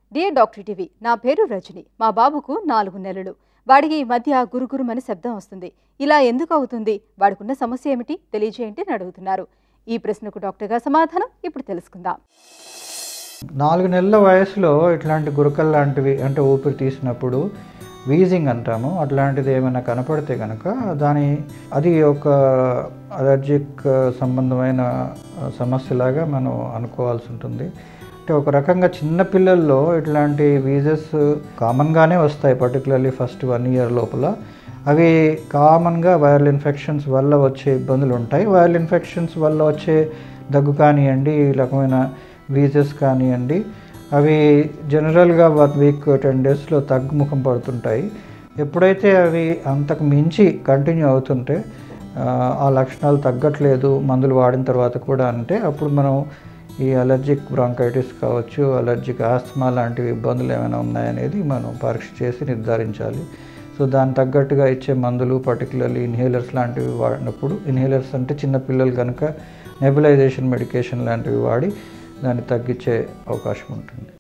dear doctor TV నా పేరు రజని మా బాబుకు నాలుగు నెలలు వాడికి ఈ మధ్య గురుగురుమని శబ్దం వస్తుంది ఇలా ఎందుకు అవుతుంది వాడికున్న సమస్య ఏమిటి తెలియజేయండి అని అడుగుతున్నారు ఈ ప్రశ్నకు డాక్టర్గా సమాధానం ఇప్పుడు తెలుసుకుందాం నాలుగు నెలల వయసులో ఇట్లాంటి గురకలు లాంటివి అంటే ఊపిరి తీసినప్పుడు వీజింగ్ అంటాము అట్లాంటిది ఏమైనా కనపడితే కనుక దాని అది ఒక అలర్జిక్ సంబంధమైన సమస్యలాగా మనం అనుకోవాల్సి ఉంటుంది అంటే ఒక రకంగా చిన్న పిల్లల్లో ఇట్లాంటి వీజెస్ కామన్గానే వస్తాయి పర్టికులర్లీ ఫస్ట్ వన్ ఇయర్ లోపల అవి కామన్గా వైరల్ ఇన్ఫెక్షన్స్ వల్ల వచ్చే ఇబ్బందులు ఉంటాయి వైరల్ ఇన్ఫెక్షన్స్ వల్ల వచ్చే దగ్గు కానివ్వండి ఈ రకమైన వీజెస్ కానివ్వండి అవి జనరల్గా వన్ వీక్ టెన్ డేస్లో తగ్గుముఖం పడుతుంటాయి ఎప్పుడైతే అవి అంతకు మించి కంటిన్యూ అవుతుంటే ఆ, ఆ లక్షణాలు తగ్గట్లేదు మందులు వాడిన తర్వాత కూడా అంటే అప్పుడు మనం ఈ అలర్జిక్ బ్రాంకైటిస్ కావచ్చు అలర్జిక్ ఆస్తమా లాంటివి ఇబ్బందులు ఏమైనా ఉన్నాయనేది మనం పరీక్ష చేసి నిర్ధారించాలి సో దానికి తగ్గట్టుగా ఇచ్చే మందులు పర్టికులర్లీ ఇన్హేలర్స్ లాంటివి వాడినప్పుడు ఇన్హేలర్స్ అంటే చిన్న పిల్లలు కనుక నెబులైజేషన్ మెడికేషన్ లాంటివి వాడి దాన్ని తగ్గించే అవకాశం ఉంటుంది